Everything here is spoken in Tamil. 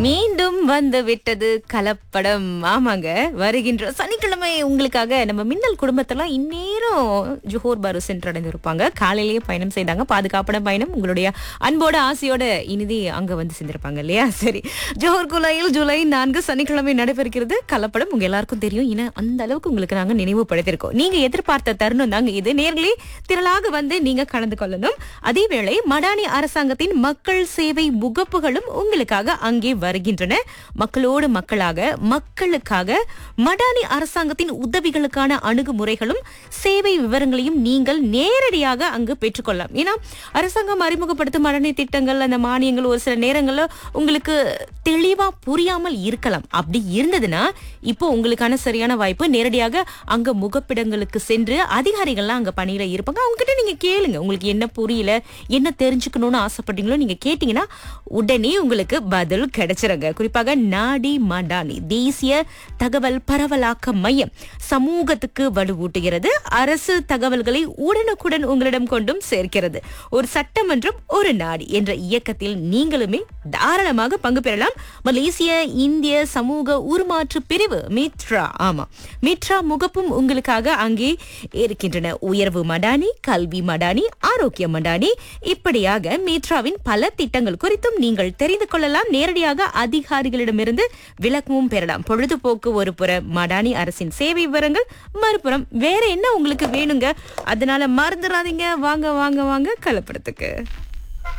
மீண்டும் வந்து விட்டது கலப்படம் ஆமாங்க வருகின்ற சனிக்கிழமை உங்களுக்காக நம்ம மின்னல் குடும்பத்தெல்லாம் இந்நேரம் ஜோஹர் பாரு சென்றடைந்திருப்பாங்க காலையிலேயே பயணம் செய்தாங்க பாதுகாப்பான பயணம் உங்களுடைய அன்போட ஆசையோட இனிதி அங்க வந்து செஞ்சிருப்பாங்க இல்லையா சரி ஜோஹர் குலாயில் ஜூலை நான்கு சனிக்கிழமை நடைபெறுகிறது கலப்படம் உங்க எல்லாருக்கும் தெரியும் ஏன்னா அந்த அளவுக்கு உங்களுக்கு நாங்க நினைவுபடுத்திருக்கோம் நீங்க எதிர்பார்த்த தருணம் தாங்க இது நேர்களே திரளாக வந்து நீங்க கலந்து கொள்ளணும் அதேவேளை மடானி அரசாங்கத்தின் மக்கள் சேவை முகப்புகளும் உங்களுக்காக அங்கே வருகின்றன மக்களோடு மக்களாக மக்களுக்காக மடானி அரசாங்கத்தின் உதவிகளுக்கான அணுகுமுறைகளும் சேவை விவரங்களையும் நீங்கள் நேரடியாக அங்கு பெற்றுக்கொள்ளலாம் ஏன்னா அரசாங்கம் அறிமுகப்படுத்தும் மடானி திட்டங்கள் அந்த மானியங்கள் ஒரு சில நேரங்கள்ல உங்களுக்கு தெளிவா புரியாமல் இருக்கலாம் அப்படி இருந்ததுன்னா இப்போ உங்களுக்கான சரியான வாய்ப்பு நேரடியாக அங்க முகப்பிடங்களுக்கு சென்று அதிகாரிகள்லாம் அங்க பணியில இருப்பாங்க அவங்க கிட்ட நீங்க கேளுங்க உங்களுக்கு என்ன புரியல என்ன தெரிஞ்சுக்கணும்னு ஆசைப்பட்டீங்களோ நீங்க கேட்டீங்கன்னா உடனே உங்களுக்கு பதில் கிடைச்சிருங்க குறிப்பாக நாடி மடானி தேசிய தகவல் பரவலாக்க மையம் சமூகத்துக்கு வலுவூட்டுகிறது அரசு தகவல்களை உடனுக்குடன் உங்களிடம் கொண்டும் சேர்க்கிறது ஒரு சட்டமன்றம் ஒரு நாடி என்ற இயக்கத்தில் நீங்களுமே தாராளமாக பங்கு பெறலாம் மலேசிய இந்திய சமூக உருமாற்று பிரிவு மித்ரா ஆமா மித்ரா முகப்பும் உங்களுக்காக அங்கே இருக்கின்றன உயர்வு மடானி கல்வி மடானி ஆரோக்கிய மடானி இப்படியாக மித்ராவின் பல திட்டங்கள் குறித்தும் நீங்கள் தெரிந்து கொள்ளலாம் நேரடியாக அதிகாரிகளிடமிருந்து விளக்கமும் பெறலாம் பொழுதுபோக்கு ஒரு புற மடானி அரசின் சேவை விவரங்கள் மறுபுறம் வேற என்ன உங்களுக்கு வேணுங்க அதனால மறந்துடாதீங்க வாங்க வாங்க வாங்க கலப்படத்துக்கு